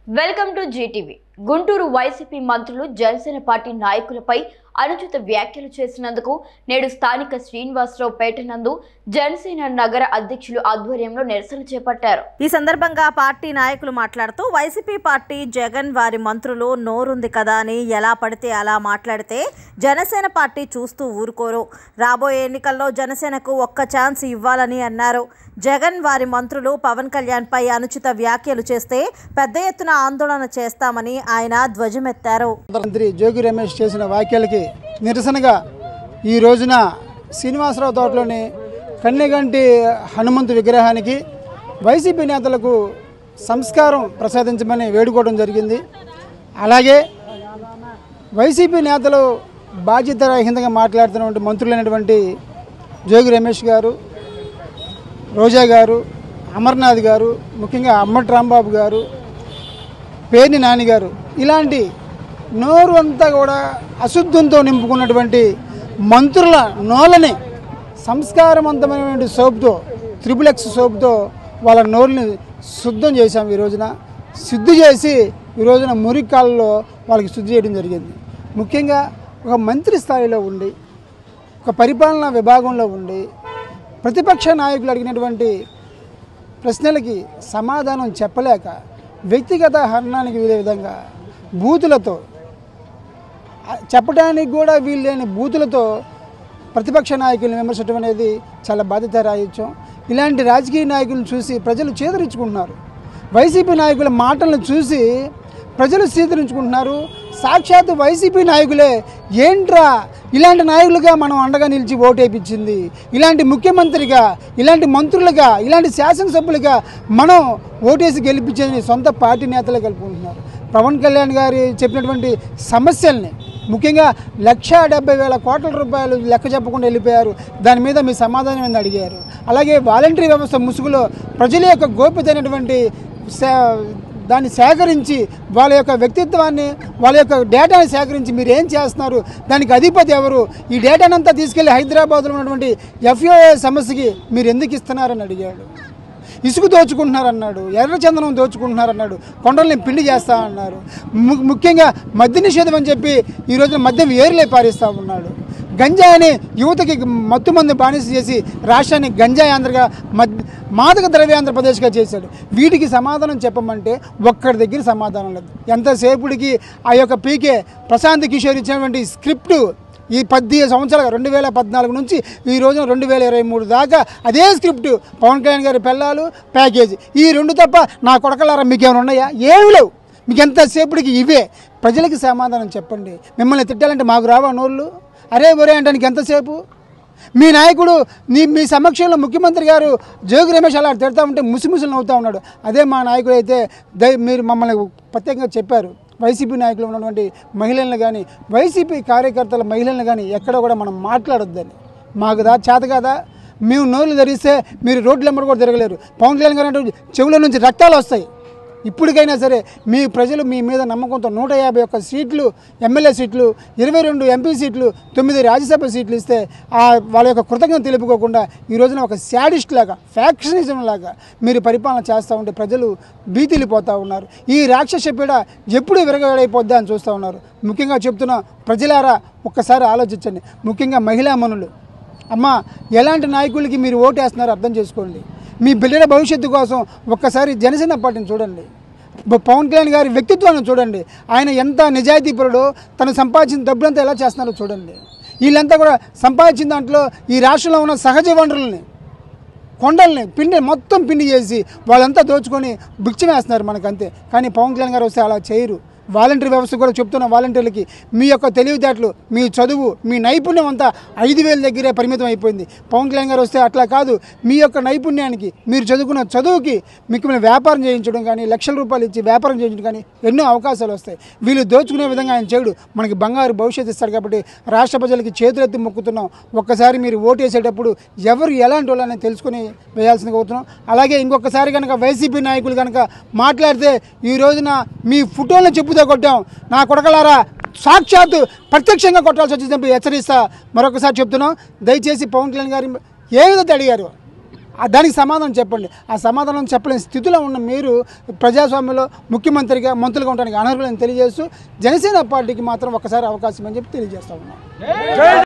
welcome to GTV Guntur YCP మంత్రులు Janasena party నాయకులపై అనుచిత వ్యాఖ్యలు చేసినందుకు నేడు స్థానిక శ్రీనివాసరావు పేట నందు జనసేన నగర అధ్యక్షులు ఆధ్వర్యంలో నిరసన చేపట్టారు ఈ సందర్భంగా పార్టీ నాయకులు మాట్లాడుతూ వైసీపీ పార్టీ జగన్ వారి మంత్రులు నోరుంది కదా అని ఎలా పడితే అలా మాట్లాడితే జనసేన పార్టీ చూస్తూ ఊరుకోరు రాబోయే ఎన్నికల్లో జనసేనకు ఒక్క ఛాన్స్ ఇవ్వాలని అన్నారు జగన్ వారి మంత్రులు పవన్ కళ్యాణ్ పై అనుచిత వ్యాఖ్యలు చేస్తే పెద్ద ఎత్తున ఆందోళన చేస్తామని ఆయన ధ్వజమెత్తారు మంత్రి జోగి రమేష్ చేసిన వ్యాఖ్యలకి నిరసనగా ఈ రోజున శ్రీనివాసరావు తోటలోని కన్నెగంటి హనుమంతు విగ్రహానికి వైసీపీ నేతలకు సంస్కారం ప్రసాదించమని వేడుకోవడం జరిగింది అలాగే వైసీపీ నేతలు బాధ్యతారహితంగా మాట్లాడుతున్నటువంటి మంత్రులైనటువంటి జోగి రమేష్ గారు రోజా గారు అమర్నాథ్ గారు ముఖ్యంగా అమ్మటి రాంబాబు గారు పేర్ని నాని గారు ఇలాంటి నోరు అంతా కూడా అశుద్ధంతో నింపుకున్నటువంటి మంత్రుల నోళ్ళని సంస్కారవంతమైనటువంటి సోపుతో త్రిపుల్ ఎక్స్ సోపుతో వాళ్ళ నోరుని శుద్ధం చేశాం ఈ రోజున శుద్ధి చేసి ఈ రోజున మురికాలలో వాళ్ళకి శుద్ధి చేయడం జరిగింది ముఖ్యంగా ఒక మంత్రి స్థాయిలో ఉండి ఒక పరిపాలనా విభాగంలో ఉండి ప్రతిపక్ష నాయకులు అడిగినటువంటి ప్రశ్నలకి సమాధానం చెప్పలేక వ్యక్తిగత హరణానికి వీలే విధంగా బూతులతో ఆ, చెప్పడానికి కూడా వీలు లేని బూతులతో ప్రతిపక్ష నాయకులను విమర్శించడం అనేది చాలా బాధ్యత రాయించాం ఇలాంటి రాజకీయ నాయకులను చూసి ప్రజలు చేదరించుకుంటున్నారు వైసీపీ నాయకుల మాటలను చూసి ప్రజలు చేదరించుకుంటున్నారు సాక్షాత్ వైసీపీ నాయకులే ఏంట్రా ఇలాంటి నాయకులుగా మనం అండగా నిలిచి ఓటేపించింది ఇలాంటి ముఖ్యమంత్రిగా ఇలాంటి మంత్రులుగా ఇలాంటి శాసనసభ్యులుగా మనం ఓటేసి గెలిపించేది సొంత పార్టీ నేతలే కలుపుకుంటున్నారు పవన్ కళ్యాణ్ గారి చెప్పినటువంటి సమస్యల్ని ముఖ్యంగా లక్ష డెబ్బై వేల కోట్ల రూపాయలు లెక్క చెప్పకుండా వెళ్ళిపోయారు దాని మీద మీ సమాధానం ఏంది అడిగారు అలాగే వాలంటరీ వ్యవస్థ ముసుగులో ప్రజల యొక్క గోప్యతైనటువంటి సే- దాన్ని సేకరించి వాళ్ళ యొక్క వ్యక్తిత్వాన్ని వాళ్ళ యొక్క డేటాని సేకరించి మీరు ఏం చేస్తున్నారు దానికి అధిపతి ఎవరు ఈ డేటానంతా తీసుకెళ్లి హైదరాబాద్లో ఉన్నటువంటి ఎఫ్ఓఏ సమస్యకి మీరు ఎందుకు ఇస్తున్నారని అడిగాడు ఇసుక దోచుకుంటున్నారన్నాడు ఎర్రచందనం దోచుకుంటున్నారన్నాడు కొండల్ని పిండి చేస్తా అన్నారు ము- ముఖ్యంగా మద్య నిషేధం అని చెప్పి ఈ రోజున మద్యం ఏరులే పారిస్తూ ఉన్నాడు గంజాయిని యువతకి మత్తు మంది బానిస చేసి రాష్ట్రాన్ని గంజాయి ఆంధ్రగా మద్ మాదక ద్రవ్య ఆంధ్రప్రదేశ్గా చేశాడు వీటికి సమాధానం చెప్పమంటే ఒక్కడి దగ్గర సమాధానం లేదు ఎంతసేపుడికి ఆ యొక్క పీకే ప్రశాంత్ కిషోర్ ఇచ్చినటువంటి స్క్రిప్ట్ ఈ పది సంవత్సరాలు రెండు వేల పద్నాలుగు నుంచి ఈ రోజున రెండు వేల ఇరవై మూడు దాకా అదే స్క్రిప్ట్ పవన్ కళ్యాణ్ గారి పెళ్ళాలు ప్యాకేజీ ఈ రెండు తప్ప నా కొడకలారా మీకు ఏమైనా ఉన్నాయా ఏమి లేవు మీకు ఎంతసేపటికి ఇవే ప్రజలకి సమాధానం చెప్పండి మిమ్మల్ని తిట్టాలంటే మాకు రావా నోళ్ళు అరే ఒరే అంటానికి ఎంతసేపు మీ నాయకుడు నీ మీ సమక్షంలో ముఖ్యమంత్రి గారు జోగి రమేష్ అలా తిడతా ఉంటే ముసిముసులు నవ్వుతూ ఉన్నాడు అదే మా నాయకుడు అయితే దయ మీరు మమ్మల్ని ప్రత్యేకంగా చెప్పారు వైసీపీ నాయకులు ఉన్నటువంటి మహిళలను కానీ వైసీపీ కార్యకర్తల మహిళలను కానీ ఎక్కడ కూడా మనం మాట్లాడొద్దని మాకు దా చేత కాదా మేము నోళ్ళు ధరిస్తే మీరు రోడ్ల వెంబడి కూడా తిరగలేరు పవన్ కళ్యాణ్ గారు అంటే చెవుల నుంచి రక్తాలు వస్తాయి ఇప్పటికైనా సరే మీ ప్రజలు మీ మీద నమ్మకంతో నూట యాభై ఒక్క సీట్లు ఎమ్మెల్యే సీట్లు ఇరవై రెండు ఎంపీ సీట్లు తొమ్మిది రాజ్యసభ సీట్లు ఇస్తే ఆ వాళ్ళ యొక్క కృతజ్ఞత తెలుపుకోకుండా ఈ రోజున ఒక శాడిస్ట్ లాగా ఫ్యాక్షనిజం లాగా మీరు పరిపాలన చేస్తూ ఉంటే ప్రజలు భీతిలిపోతూ ఉన్నారు ఈ రాక్షస పీడ ఎప్పుడు విరగడైపోద్దా అని చూస్తూ ఉన్నారు ముఖ్యంగా చెప్తున్న ప్రజలారా ఒక్కసారి ఆలోచించండి ముఖ్యంగా మహిళా మనులు అమ్మ ఎలాంటి నాయకులకి మీరు ఓటేస్తున్నారో అర్థం చేసుకోండి మీ బిడ్డల భవిష్యత్తు కోసం ఒక్కసారి జనసేన పార్టీని చూడండి బ- పవన్ కళ్యాణ్ గారి వ్యక్తిత్వాన్ని చూడండి ఆయన ఎంత నిజాయితీపరుడో తను సంపాదించిన డబ్బులంతా ఎలా చేస్తున్నారో చూడండి వీళ్ళంతా కూడా సంపాదించిన దాంట్లో ఈ రాష్ట్రంలో ఉన్న సహజ వనరుల్ని కొండల్ని పిండి మొత్తం పిండి చేసి వాళ్ళంతా దోచుకొని భిక్షం వేస్తున్నారు మనకంతే కానీ పవన్ కళ్యాణ్ గారు వస్తే అలా చేయరు వాలంటీర్ వ్యవస్థ కూడా చెప్తున్న వాలంటీర్లకి మీ యొక్క తెలివితేటలు మీ చదువు మీ నైపుణ్యం అంతా ఐదు వేల దగ్గరే పరిమితం అయిపోయింది పవన్ కళ్యాణ్ గారు వస్తే అట్లా కాదు మీ యొక్క నైపుణ్యానికి మీరు చదువుకున్న చదువుకి మీకు మేము వ్యాపారం చేయించడం కానీ లక్షల రూపాయలు ఇచ్చి వ్యాపారం చేయించడం కానీ ఎన్నో అవకాశాలు వస్తాయి వీళ్ళు దోచుకునే విధంగా ఆయన చేయడు మనకి బంగారు భవిష్యత్తు ఇస్తాడు కాబట్టి రాష్ట్ర ప్రజలకి చేతులెత్తి మొక్కుతున్నాం ఒక్కసారి మీరు ఓటు వేసేటప్పుడు ఎవరు ఎలాంటి వాళ్ళని తెలుసుకొని వేయాల్సిందిగా అవుతున్నాం అలాగే ఇంకొకసారి కనుక వైసీపీ నాయకులు కనుక మాట్లాడితే ఈ రోజున మీ ఫోటోలను చెప్పుతో కొట్టాం నా కొడకలారా సాక్షాత్తు ప్రత్యక్షంగా కొట్టాల్సి వచ్చిందని హెచ్చరిస్తా మరొకసారి చెప్తున్నాం దయచేసి పవన్ కళ్యాణ్ గారి ఏ విధంగా అడిగారు ఆ దానికి సమాధానం చెప్పండి ఆ సమాధానం చెప్పలేని స్థితిలో ఉన్న మీరు ప్రజాస్వామ్యంలో ముఖ్యమంత్రిగా మంత్రులుగా ఉండడానికి అనర్హులని తెలియజేస్తూ జనసేన పార్టీకి మాత్రం ఒకసారి అవకాశం అని చెప్పి తెలియజేస్తా ఉన్నాం